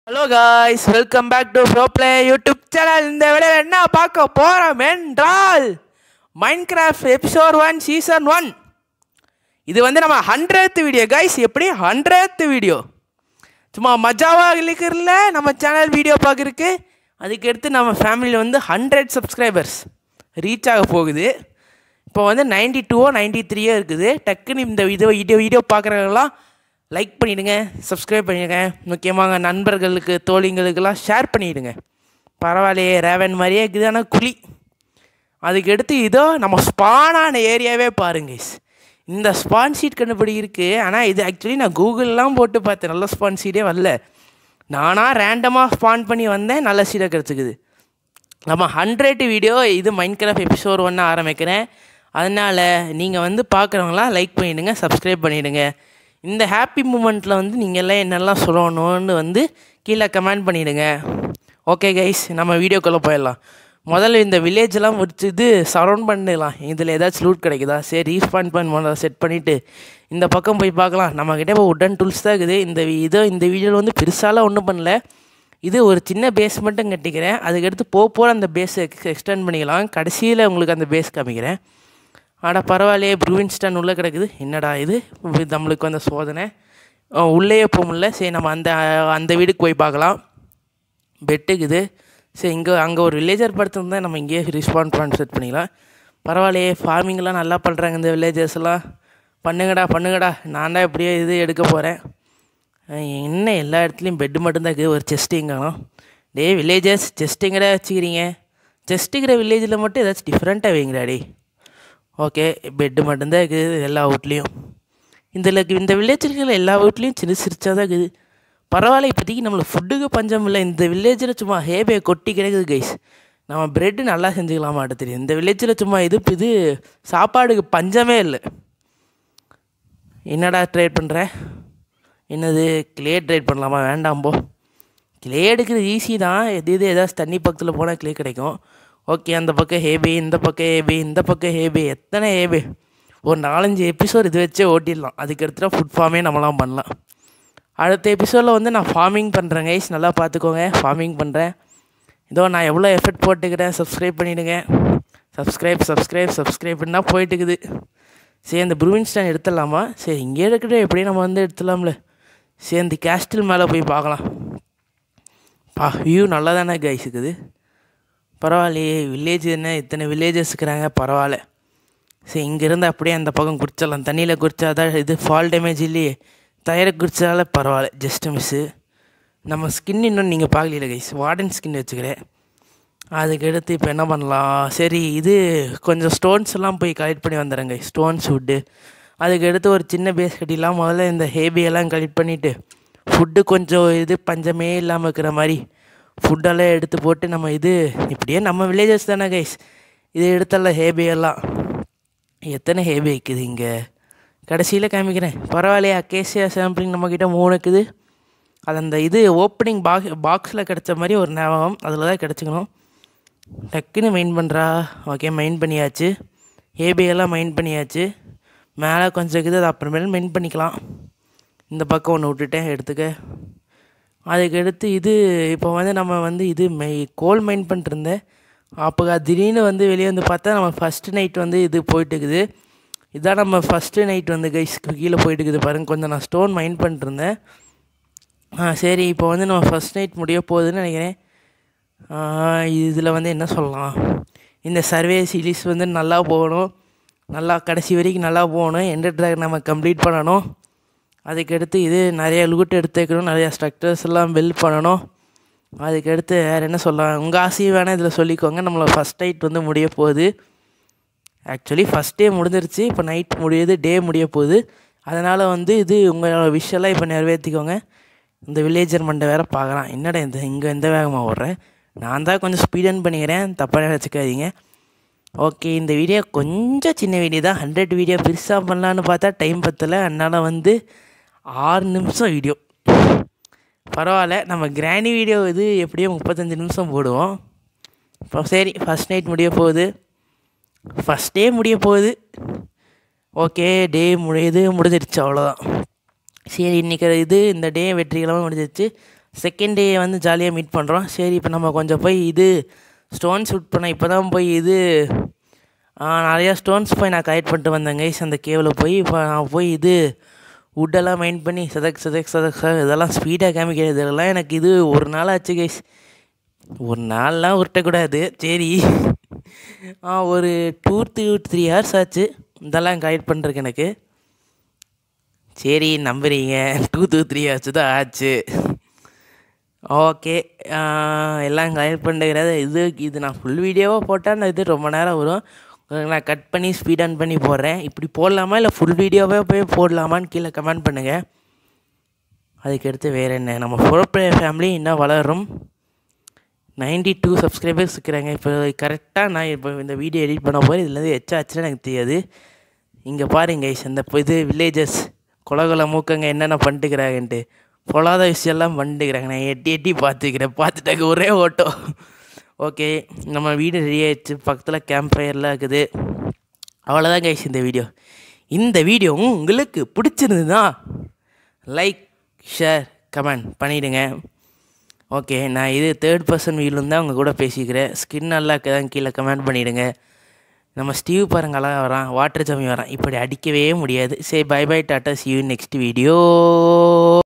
Hello guys welcome back to pro play YouTube channel இந்த வீடியோவில் என்ன பார்க்க போகிறோம் என்றால் Minecraft episode one season one இது வந்து நம்ம ஹண்ட்ரட் வீடியோ கைஸ் எப்படி ஹண்ட்ரட் வீடியோ சும்மா மஜாவாக இருக்கிறதுல நம்ம சேனல் வீடியோ பார்க்குறக்கு அதுக்கு அடுத்து நம்ம ஃபேமிலியில் வந்து ஹண்ட்ரட் சப்ஸ்கிரைபர்ஸ் ரீச் ஆக போகுது இப்போ வந்து நைன்டி டூவோ நைன்டி த்ரீயோ இருக்குது டக்குன்னு இந்த இது வீடியோ வீடியோ பார்க்குறவங்களாம் லைக் பண்ணிவிடுங்க சப்ஸ்கிரைப் பண்ணிடுங்க முக்கியமாக நண்பர்களுக்கு தோழிங்களுக்கெல்லாம் ஷேர் பண்ணிவிடுங்க பரவாயில்லையே ரேவன் மாதிரியே இருக்குது ஆனால் குழி அதுக்கு அடுத்து இதோ நம்ம ஸ்பானான ஏரியாவே பாருங்க guys. இந்த ஸ்பான் ஷீட் கண்டுபிடி இருக்குது ஆனால் இது ஆக்சுவலி நான் கூகுள்லாம் போட்டு பார்த்தேன் நல்ல ஸ்பான் ஷீட்டே வரல நானாக ரேண்டமாக ஸ்பான் பண்ணி வந்தேன் நல்ல ஷீட்டை கிடச்சிக்குது நம்ம ஹண்ட்ரட் வீடியோ இது மைண்ட் கிராஃப்ட் எபிசோட் ஒன்று ஆரம்பிக்கிறேன் அதனால் நீங்கள் வந்து பார்க்குறவங்களாம் லைக் பண்ணிவிடுங்க சப்ஸ்கிரைப் பண்ணிவிடுங்க இந்த ஹாப்பி மூமெண்ட்டில் வந்து நீங்கள் எல்லாம் என்னெல்லாம் சொல்லணும்னு வந்து கீழே கமெண்ட் பண்ணிவிடுங்க ஓகே கைஸ் நம்ம வீடியோக்குள்ளே போயிடலாம் முதல்ல இந்த வில்லேஜெல்லாம் முடிச்சு இது சரௌண்ட் பண்ணிடலாம் இதில் ஏதாச்சும் லூட் கிடைக்குதா சரி ரீஸ்பாண்ட் பண்ண முதல்ல செட் பண்ணிவிட்டு இந்த பக்கம் போய் பார்க்கலாம் நம்மக்கிட்ட இப்போ உடன் டூல்ஸ் தான் இருக்குது இந்த வி- இதோ இந்த வீடியோவில் வந்து பெருசாலாம் ஒன்றும் பண்ணல இது ஒரு சின்ன பேஸ் மட்டும் கட்டிக்கிறேன் அதுக்கடுத்து போக போக அந்த பேஸை எக்ஸ்டெண்ட் பண்ணிக்கலாம் கடைசியில் உங்களுக்கு அந்த பேஸ் காமிக்கிறேன் ஆட பரவாயில்லையே ப்ரூவின்ஸ்டன் உள்ளே கிடக்குது என்னடா இது இது நம்மளுக்கு வந்த சோதனை அஹ் உள்ளேயே போக முடியல சரி நம்ம அந்த அந்த வீடுக்கு போய் பார்க்கலாம் பெட்டுக்குது சரி இங்கே அங்கே ஒரு வில்லேஜர் படுத்திருந்தா நம்ம இங்கேயே ரெஸ்பாண்ட் பண்ண செட் பண்ணிக்கலாம் பரவாயில்லையே ஃபார்மிங்லாம் நல்லா பண்ணுறாங்க இந்த வில்லேஜர்ஸ் எல்லாம் பண்ணுங்கடா பண்ணுங்கடா நான் தான் எப்படியோ இது எடுக்க போகிறேன் என்ன எல்லா இடத்துலையும் பெட்டு மட்டும்தான் இருக்குது ஒரு செஸ்ட் எங்கணும் டே வில்லேஜர்ஸ் செஸ்ட் எங்கடா வச்சுக்கிறீங்க செஸ்ட்டுக்கிற வில்லேஜில் மட்டும் ஏதாச்சும் டிஃப்ரெண்ட்டாக வைங்கடா டே ஓகே பெட்டு மட்டும்தான் இருக்குது எல்லா வீட்லேயும் இதில் இந்த வில்லேஜில் இருக்கிற எல்லா வீட்லேயும் சின்ன சிரிச்சாக தான் இருக்குது பரவாயில்ல இப்போதைக்கு நம்மளுக்கு ஃபுட்டுக்கு பஞ்சம் இல்லை இந்த வில்லேஜில் சும்மா ஹேபே கொட்டி கிடக்குது கைஸ் நம்ம பிரெட்டு நல்லா செஞ்சுக்கலாமா தெரியும் இந்த வில்லேஜில் சும்மா இது இது சாப்பாடுக்கு பஞ்சமே இல்லை என்னடா ட்ரேட் பண்ணுற என்னது கிளே ட்ரேட் பண்ணலாமா வேண்டாம் போ கிளே எடுக்கிறது ஈஸி தான் எது இது ஏதாச்சும் தண்ணி பக்கத்தில் போனால் கிளே கிடைக்கும் ஓகே அந்த பக்கம் ஹேபி இந்த பக்கம் ஹேபி இந்த பக்கம் ஹேபி எத்தனை ஹேபி ஒரு நாலஞ்சு எபிசோட் இது வச்சே ஓட்டிடலாம் அதுக்கு அடுத்த ஃபுட் ஃபார்மே நம்மளாம் பண்ணலாம் அடுத்த எபிசோடில் வந்து நான் ஃபார்மிங் பண்ணுறேன் கைஸ் நல்லா பார்த்துக்கோங்க ஃபார்மிங் பண்ணுறேன் இதோ நான் எவ்வளோ எஃபர்ட் போட்டுக்கிறேன் சப்ஸ்கிரைப் பண்ணிவிடுங்க சப்ஸ்கிரைப் சப்ஸ்கிரைப் சப்ஸ்கிரைப்னா போயிட்டுக்குது சரி அந்த ப்ரூவின்ஸ்டன் எடுத்துடலாமா சரி இங்கே இருக்கிற எப்படியும் நம்ம வந்து எடுத்துடலாம்ல சரி அந்த கேஸ்டில் மேலே போய் பார்க்கலாம் பா வியூ நல்லா தானே கைஸ் இருக்குது பரவாயில்லையே வில்லேஜ் என்ன இத்தனை வில்லேஜஸ் இருக்கிறாங்க பரவாயில்ல சரி இங்கேருந்து அப்படியே அந்த பக்கம் குடிச்சிடலாம் தண்ணியில் குடிச்சாதான் இது ஃபால் டேமேஜ் இல்லையே தயிரை குடிச்சால பரவாயில்ல ஜஸ்ட் மிஸ்ஸு நம்ம ஸ்கின் இன்னும் நீங்கள் பார்க்கல கைஸ் வார்டன் ஸ்கின் வச்சுக்கிறேன் அதுக்கு அடுத்து இப்போ என்ன பண்ணலாம் சரி இது கொஞ்சம் ஸ்டோன்ஸ் எல்லாம் போய் கலெக்ட் பண்ணி வந்துடுறேங்க ஸ்டோன்ஸ் வுட்டு அதுக்கு அடுத்து ஒரு சின்ன பேஸ் கட்டிலாம் முதல்ல இந்த ஹேபி எல்லாம் கலெக்ட் பண்ணிவிட்டு ஃபுட்டு கொஞ்சம் இது பஞ்சமே இல்லாமல் இருக்கிற மாதிரி ஃபுட்டெல்லாம் எடுத்து போட்டு நம்ம இது இப்படியே நம்ம வில்லேஜஸ் தானே கைஸ் இது எடுத்தல ஹேபி எல்லாம் எத்தனை ஹேபி இருக்குது இங்கே கடைசியில் காமிக்கிறேன் பரவாயில்லையே அக்கேசியா சாம்பிளிங் நம்மக்கிட்ட மூணு இருக்குது அது அந்த இது ஓப்பனிங் பாக் பாக்ஸில் கிடச்ச மாதிரி ஒரு ஞாபகம் அதில் தான் கிடச்சிக்கணும் டக்குன்னு மைண்ட் பண்ணுறா ஓகே மைண்ட் பண்ணியாச்சு ஏபி எல்லாம் மைண்ட் பண்ணியாச்சு மேலே கொஞ்சம் இருக்குது அது அப்புறமேல மைண்ட் பண்ணிக்கலாம் இந்த பக்கம் ஒன்று விட்டுட்டேன் எடுத்துக்க அதுக்கு அடுத்து இது இப்போ வந்து நம்ம வந்து இது மை கோல் மைண்ட் பண்ணிட்டுருந்தேன் அப்போ திடீர்னு வந்து வெளியே வந்து பார்த்தா நம்ம ஃபஸ்ட்டு நைட் வந்து இது போயிட்டு இருக்குது இதான் நம்ம ஃபஸ்ட்டு நைட் வந்து கைஸ் கீழே போயிட்டு இருக்குது பாருங்க கொஞ்சம் நான் ஸ்டோன் மைண்ட் பண்ணிட்டுருந்தேன் ஆ சரி இப்போ வந்து நம்ம ஃபஸ்ட் நைட் முடிய போகுதுன்னு நினைக்கிறேன் இதில் வந்து என்ன சொல்லலாம் இந்த சர்வே சீரீஸ் வந்து நல்லா போகணும் நல்லா கடைசி வரைக்கும் நல்லா போகணும் எண்டர் ட்ராக் நம்ம கம்ப்ளீட் பண்ணணும் அதுக்கடுத்து இது நிறைய லூட் எடுத்து வைக்கணும் நிறையா ஸ்ட்ரக்சர்ஸ் எல்லாம் பில்ட் பண்ணணும் அதுக்கடுத்து வேறு என்ன சொல்லலாம் உங்கள் ஆசையும் வேணால் இதில் சொல்லிக்கோங்க நம்மளோட ஃபஸ்ட் நைட் வந்து முடிய போகுது ஆக்சுவலி ஃபஸ்ட் டே முடிஞ்சிருச்சு இப்போ நைட் முடியுது டே முடிய போகுது அதனால் வந்து இது உங்களோட விஷயம்லாம் இப்போ நிறைவேற்றிக்கோங்க இந்த வில்லேஜர் மண்டை வேறு பார்க்குறான் என்னடா இந்த இங்கே எந்த வேகமாக ஓடுறேன் நான் தான் கொஞ்சம் ஸ்பீடன் பண்ணிக்கிறேன் தப்பாக நினச்சிக்காதீங்க ஓகே இந்த வீடியோ கொஞ்சம் சின்ன வீடியோ தான் ஹண்ட்ரட் வீடியோ பெருசாக பண்ணலான்னு பார்த்தா டைம் பத்தலை அதனால் வந்து ஆறு நிமிஷம் வீடியோ பரவாயில்ல நம்ம கிராணி வீடியோ இது எப்படியோ முப்பத்தஞ்சு நிமிஷம் போடுவோம் இப்போ சரி ஃபஸ்ட் நைட் முடிய போகுது ஃபஸ்ட் டே முடிய போகுது ஓகே டே முடியுது முடிஞ்சிருச்சு அவ்வளோதான் சரி இன்றைக்கி இது இந்த டே வெற்றிகரமாக முடிஞ்சிருச்சு செகண்ட் டே வந்து ஜாலியாக மீட் பண்ணுறோம் சரி இப்போ நம்ம கொஞ்சம் போய் இது ஸ்டோன் ஷூட் பண்ண இப்போ தான் போய் இது ஆ, நிறையா ஸ்டோன்ஸ் போய் நான் கலெக்ட் பண்ணிட்டு வந்தேன் கைஸ் அந்த கேவில் போய் இப்போ நான் போய் இது வுட்டெல்லாம் மைண்ட் பண்ணி சதக் சதக் சதக் சதக் இதெல்லாம் ஸ்பீடாக காமிக்கிறது இதெல்லாம் எனக்கு இது ஒரு நாள் ஆச்சு கைஸ் ஒரு நாள்லாம் உருட்டக்கூடாது சரி ஆ ஒரு டூ த்ரீ த்ரீ ஹவர்ஸ் ஆச்சு இதெல்லாம் கைட் பண்ணுறதுக்கு எனக்கு சரி நம்புறீங்க டூ டூ த்ரீ ஹவர்ஸ் தான் ஆச்சு ஓகே எல்லாம் கலெக்ட் பண்ணுறது இது இது நான் ஃபுல் வீடியோவாக போட்டால் நான் இது ரொம்ப நேரம் வரும் உங்களுக்கு நான் கட் பண்ணி ஸ்பீட் ஆன் பண்ணி போடுறேன் இப்படி போடலாமா இல்லை ஃபுல் வீடியோவே போய் போடலாமான்னு கீழே கமெண்ட் பண்ணுங்கள் அதுக்கடுத்து வேறு என்ன நம்ம ஃபோர் பிளேயர் ஃபேமிலி இன்னும் வளரும் 92 டூ சப்ஸ்கிரைபர்ஸ் இருக்கிறாங்க இப்போ கரெக்டாக நான் இப்போ இந்த வீடியோ எடிட் பண்ண போகிறேன் இதுலேருந்து எச்சா ஆச்சுன்னு எனக்கு தெரியாது இங்கே பாருங்க guys, இந்த இப்போ இது வில்லேஜஸ் கொலகொல மூக்கங்க என்னென்ன பண்ணிட்டுக்கிறாங்கன்ட்டு பொல்லாத விஷயம்லாம் பண்ணிட்டுக்கிறாங்க நான் எட்டி எட்டி பார்த்துக்கிறேன் பார்த்துட்டாக்க ஒரே ஓட்டோ ஓகே நம்ம வீடு ரெடி ஆயிடுச்சு பக்கத்தில் கேம்ப் ஃபயர்லாம் இருக்குது அவ்வளோதான் கைஸ் இந்த வீடியோ இந்த வீடியோ உங்களுக்கு பிடிச்சிருந்ததுன்னா லைக் ஷேர் கமெண்ட் பண்ணிவிடுங்க ஓகே நான் இது தேர்ட் பர்சன் வியூலேருந்து தான் உங்கள் கூட பேசிக்கிறேன் ஸ்கின் நல்லா இருக்குதான் கீழே கமெண்ட் பண்ணிவிடுங்க நம்ம ஸ்டீவ் பாருங்க அழகா வரான் வாட்டர் ஜம்மி வரான் இப்படி அடிக்கவே முடியாது சரி bye bye tata see you next video